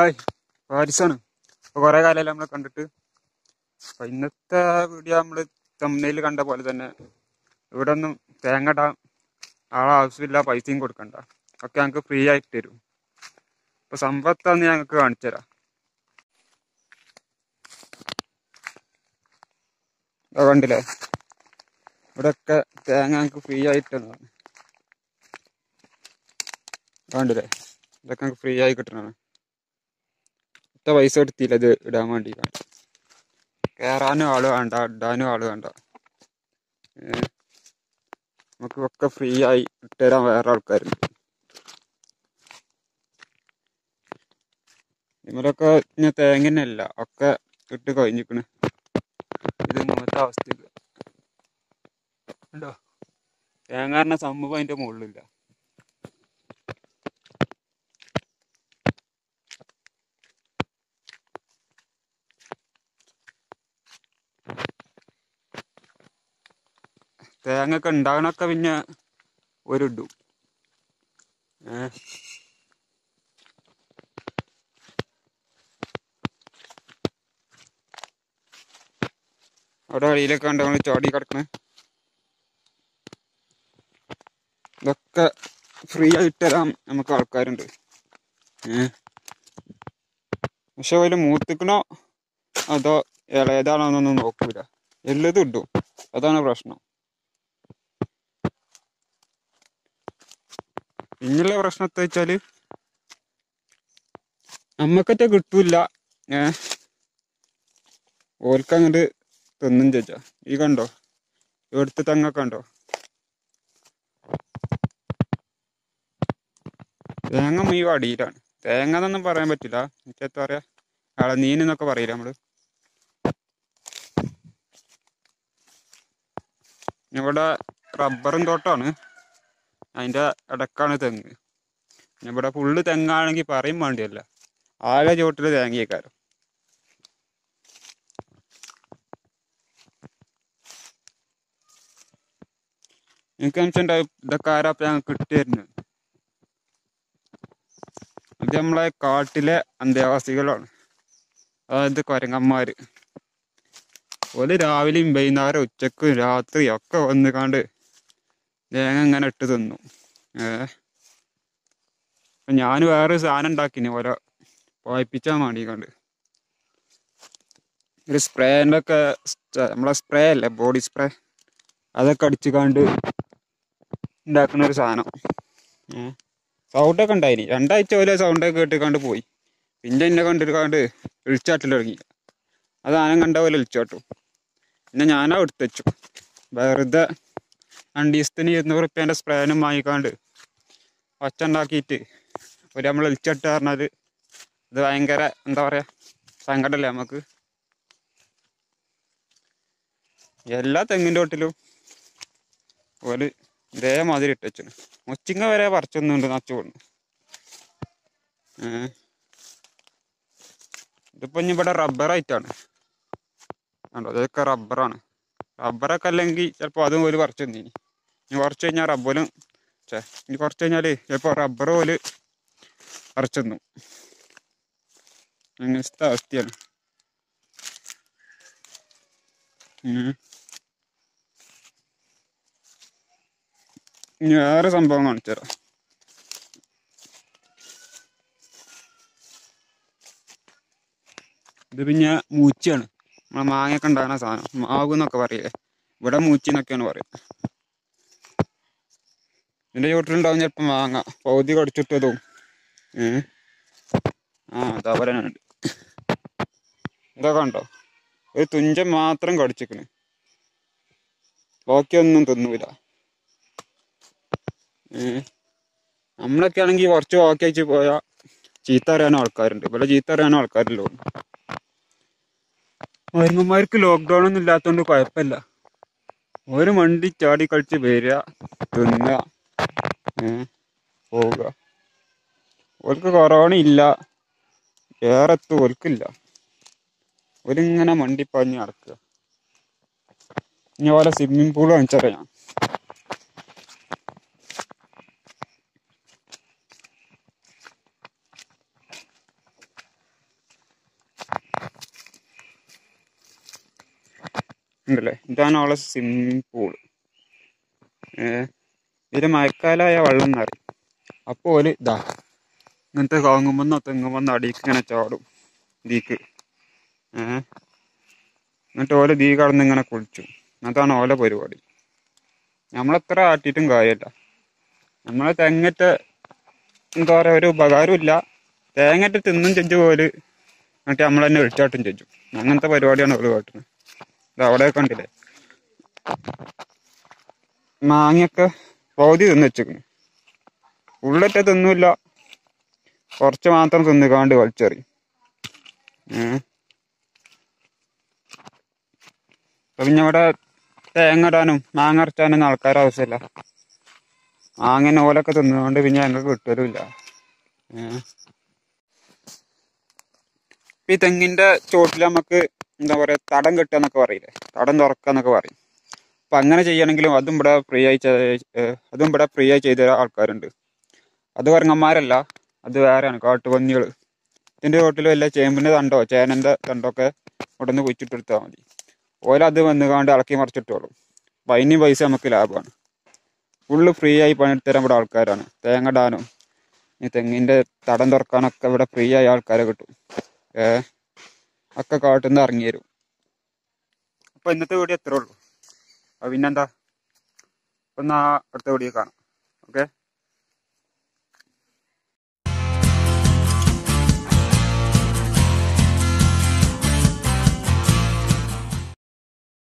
Hi പാരിസാണ് ഇപ്പൊ കുറെ കാലമല്ല നമ്മളെ കണ്ടിട്ട് അപ്പൊ ഇന്നത്തെ വീഡിയോ നമ്മള് തമ്മനയിൽ കണ്ട പോലെ തന്നെ ഇവിടെ ഒന്നും തേങ്ങ ഇടാൻ ആളെ ആവശ്യമില്ല പൈസയും കൊടുക്കണ്ട ഒക്കെ ഞങ്ങൾക്ക് ഫ്രീ ആയിട്ട് തരും ഇപ്പൊ സമ്പത്താന്ന് ഞങ്ങൾക്ക് കാണിച്ചു തരാം ഇതാ കണ്ടില്ലേ ഇവിടെയൊക്കെ തേങ്ങ ഞങ്ങൾക്ക് ഫ്രീ ആയിട്ട് തന്നതാണ് കണ്ടില്ലേ ഇതൊക്കെ ഞങ്ങൾക്ക് ഫ്രീ ആയി കിട്ടണതാണ് ഒറ്റ പൈസ കൊടുത്തില്ല ഇത് ഇടാൻ വേണ്ടിയിട്ടാണ് കയറാനും ആള് വേണ്ട ഇടാനും ആള് വേണ്ട ഏ, നമുക്ക് ഒക്കെ ഫ്രീ ആയി ഇട്ടുതരാൻ വേറെ ആൾക്കാരുണ്ട് ഇവരൊക്കെ ഇനി തേങ്ങ തന്നെ അല്ല ഒക്കെ ഇട്ട് കഴിഞ്ഞിക്കണ് ഇത് ഇങ്ങനത്തെ അവസ്ഥക്ക് ഉണ്ടോ തേങ്ങ പറഞ്ഞ സംഭവം അതിന്റെ മുകളിലില്ല തേങ്ങ ഒക്കെ ഉണ്ടാകണൊക്കെ പിന്നെ ഒരു ഇടും ഏ അവിടെ വഴിയിലൊക്കെ കണ്ടോ നമ്മള് ചാടി കിടക്കണേ ഇതൊക്കെ ഫ്രീ ആയിട്ട് തരാൻ നമുക്ക് ആൾക്കാരുണ്ട് ഏ പക്ഷെ അതിൽ മൂത്തിക്കണോ അതോ ഇളയതാണോ എന്നൊന്നും നോക്കൂല എല്ലതും ഇടും അതാണ് പ്രശ്നം പിന്നുള്ള പ്രശ്നം എന്താ വെച്ചാല് നമ്മക്കറ്റ കിട്ടൂല ഏ ഓൽക്ക് അങ്ങോട്ട് തിന്നും ചേച്ചാ ഈ കണ്ടോ ഇവിടുത്തെ തെങ്ങൊക്കെ കണ്ടോ തേങ്ങ മുഴുവൻ അടിയിലാണ് തേങ്ങ എന്നൊന്നും പറയാൻ പറ്റില്ല എനിക്കെത്താ പറയാ ഇളനീനെന്നൊക്കെ പറയില്ല നമ്മള് ഇവിടെ റബ്ബറും തോട്ടമാണ് അതിന്റെ ഇടക്കാണ് തെങ്ങ് പിന്നെ ഇവിടെ ഫുള്ള് തെങ്ങാണെങ്കിൽ പറയും വേണ്ടിയല്ല ആകെ ചോട്ടില് തേങ്ങയേക്കാരം എനിക്ക് മനസ്സിലുണ്ടായി ഇതൊക്കെ ആരാപ്പ ഞങ്ങൾക്ക് കിട്ടിയിരുന്നു അത് നമ്മളെ കാട്ടിലെ അന്തേവാസികളാണ് അതായത് കൊരങ്ങന്മാര് ഓല് രാവിലെയും വൈകുന്നേരം ഉച്ചക്കും രാത്രിയും ഒക്കെ വന്ന് കാണ്ട് തേങ്ങ ഇങ്ങനെ ഇട്ട് തിന്നു ഏ ഞാൻ വേറെ സാധനം ഉണ്ടാക്കിന് ഓരോ പോയിപ്പിച്ചാൻ വേണ്ടി കണ്ട് ഒരു സ്പ്രേൻ്റെ ഒക്കെ നമ്മളെ സ്പ്രേ അല്ലേ ബോഡി സ്പ്രേ അതൊക്കെ അടിച്ചു കാണ്ട് ഉണ്ടാക്കുന്ന ഒരു സാധനം ഏ സൗണ്ടൊക്കെ ഉണ്ടായിനി രണ്ടാഴ്ച പോലെ സൗണ്ടൊക്കെ കേട്ടിക്കാണ്ട് പോയി പിന്നെ എന്നെ കണ്ടിട്ട് കാണ്ട് ഇളിച്ചാട്ടിൽ തുടങ്ങി അത് ആനം കണ്ട പോലെ ഇളിച്ചാട്ടു പിന്നെ ഞാനാ എടുത്തു വെച്ചു വെറുതെ രണ്ട് ദിവസത്തിന് ഇരുന്നൂറ് റുപ്യേൻ്റെ സ്പ്രേനും വാങ്ങിക്കാണ്ട് ഒച്ച ഉണ്ടാക്കിയിട്ട് ഒരു നമ്മൾ ഇളിച്ചിട്ട് പറഞ്ഞാൽ ഇത് ഭയങ്കര എന്താ പറയുക സങ്കടമല്ലേ നമുക്ക് എല്ലാ തെങ്ങിൻ്റെ തൊട്ടിലും ഒരു ഇതേമാതിരി ഇട്ട് വെച്ചു മുച്ചിങ്ങ വരെ പറിച്ചൊന്നുണ്ട് നച്ചു കൊണ്ട് ഏഹ് ഇതിപ്പോ ഇനി ഇവിടെ റബ്ബറായിട്ടാണ് കണ്ടോ ഇതൊക്കെ റബ്ബറാണ് റബ്ബറൊക്കെ അല്ലെങ്കിൽ ചിലപ്പോൾ അതും ഒരു പറിച്ചു തന്നീനി ഇനി കുറച്ച് കഴിഞ്ഞാൽ റബ്ബറും ഛേ ഇനി കുറച്ച് കഴിഞ്ഞാൽ ചിലപ്പോൾ റബ്ബർ പോലെ പറിച്ചു തന്നു അങ്ങനത്തെ അവസ്ഥയാണ് ഉം. ഇനി വേറെ സംഭവം കാണിച്ചു തരാം ഇത് പിന്നെ മൂച്ചയാണ് നമ്മളെ മാങ്ങയൊക്കെ ഉണ്ടാകുന്ന സാധനം മാവ് എന്നൊക്കെ പറയില്ലേ ഇവിടെ മൂച്ചി എന്നൊക്കെയാണ് പറയുക ഇതിന്റെ ചോട്ടിലുണ്ടാവും ചിലപ്പോൾ മാങ്ങ പൗതി കടിച്ചിട്ടതും ഏ ആ അതാ പറയാനുണ്ട് ഇതൊക്കെ ഉണ്ടോ ഒരു തുഞ്ചൻ മാത്രം കടിച്ചിക്കണ് ബാക്കിയൊന്നും തിന്നൂല ഏ നമ്മളൊക്കെ ആണെങ്കിൽ കുറച്ച് ബാക്കി അയച്ച് പോയാൽ ചീത്ത അറിയാനും ആൾക്കാരുണ്ട് ഇവിടെ ചീത്ത അറിയാനും ആൾക്കാരല്ലോ മരുങ്ങന്മാർക്ക് ലോക്ക്ഡൗൺ ഒന്നും ഇല്ലാത്തതുകൊണ്ട് കുഴപ്പമില്ല ഒരു വണ്ടി ചാടി കളിച്ച് വരിക തിന്നുക ഏ, പോവുക ഓർക്ക് കൊറോണ ഇല്ല വേറെ എത്തും ഓർക്കില്ല ഒരിങ്ങനെ മണ്ടിപ്പാഞ്ഞ് നടക്കുക ഇനി പോലെ സ്വിമ്മിംഗ് പൂൾ കാണിച്ചറിയാം ഉണ്ടല്ലേ ഇതാണ് അവളെ സ്വിമ്മിങ് പൂൾ ഏഹ് ഇതിൽ മഴക്കാലമായ വെള്ളം നിറയും അപ്പോൾ ഓല് ഇതാ ഇങ്ങനത്തെ കാങ്ങുമെന്നോ തെങ്ങുമെന്നോ അടിക്ക് ഇങ്ങനെ ചാടും ദീക്ക് ഏഹ് എന്നിട്ട് ഓല ദീ കടന്ന് ഇങ്ങനെ കുളിച്ചു അതാണ് ഓല പരിപാടി നമ്മളെത്ര ആട്ടിയിട്ടും കാര്യമില്ല നമ്മളെ തെങ്ങറ്റ എന്താ പറയുക ഒരു ഉപകാരമില്ല തേങ്ങറ്റ് തിന്നും ചെഞ്ചു പോലെ എന്നിട്ട് നമ്മൾ തന്നെ വെളിച്ചാട്ടും ചെഞ്ചു അങ്ങനത്തെ പരിപാടിയാണ് ഓല് കാട്ടുന്നത് ഇത് അവിടെ കണ്ടില്ലേ മാങ്ങയൊക്കെ പകുതി തിന്ന് വെച്ചിരിക്കുന്നു ഉള്ളറ്റ തിന്നില്ല കുറച്ച് മാത്രം തിന്നുകാണ്ട് വലിച്ചെറിയും ഏഹ് അപ്പൊ പിന്നെ ഇവിടെ തേങ്ങ ഇടാനും മാങ്ങ അരച്ചാനൊന്നും ആൾക്കാർ ആവശ്യമില്ല മാങ്ങനെ ഓലൊക്കെ തിന്നുകൊണ്ട് പിന്നെ ഞങ്ങൾക്ക് കിട്ടലുമില്ല ഏഹ് ഈ തെങ്ങിന്റെ ചോട്ടിൽ നമുക്ക് എന്താ പറയാ തടം കെട്ടുക എന്നൊക്കെ പറയില്ലേ തടം തുറക്കുക എന്നൊക്കെ പറയും അപ്പൊ അങ്ങനെ ചെയ്യണമെങ്കിലും അതും ഇവിടെ ഫ്രീ ആയി ചെ- ഏഹ് അതും ഇവിടെ ഫ്രീ ആയി ചെയ്ത ആൾക്കാരുണ്ട് അത് കുരങ്ങന്മാരല്ല അത് വേറെയാണ് കാട്ടുപന്നികൾ ഇതിന്റെ ചോട്ടിൽ വല്ല ചേമ്പിന്റെ തണ്ടോ ചേനന്റെ തണ്ടോ ഒക്കെ ഇവിടെ നിന്ന് കുഴിച്ചിട്ടെടുത്താൽ മതി ഓല അത് വന്നുകാണ്ട് ഇളക്കി മറിച്ചിട്ടോളും അപ്പൊ അതിന് പൈസ നമുക്ക് ലാഭമാണ് ഫുള്ള് ഫ്രീ ആയി പണിയെടുത്തരാൻ ഇവിടെ ആൾക്കാരാണ് തേങ്ങ ഇടാനും ഈ തെങ്ങിന്റെ തടം തുറക്കാനൊക്കെ ഇവിടെ ഫ്രീ ആയ ആൾക്കാരെ കിട്ടും ഏ ഒക്കെ കാട്ടുന്ന ഇറങ്ങി തരും അപ്പൊ ഇന്നത്തെ വീഡിയോ എത്ര ഉള്ളൂ അപ്പൊ പിന്നെന്താ അപ്പൊ എന്നാ അടുത്ത വീഡിയോ കാണാം ഓക്കെ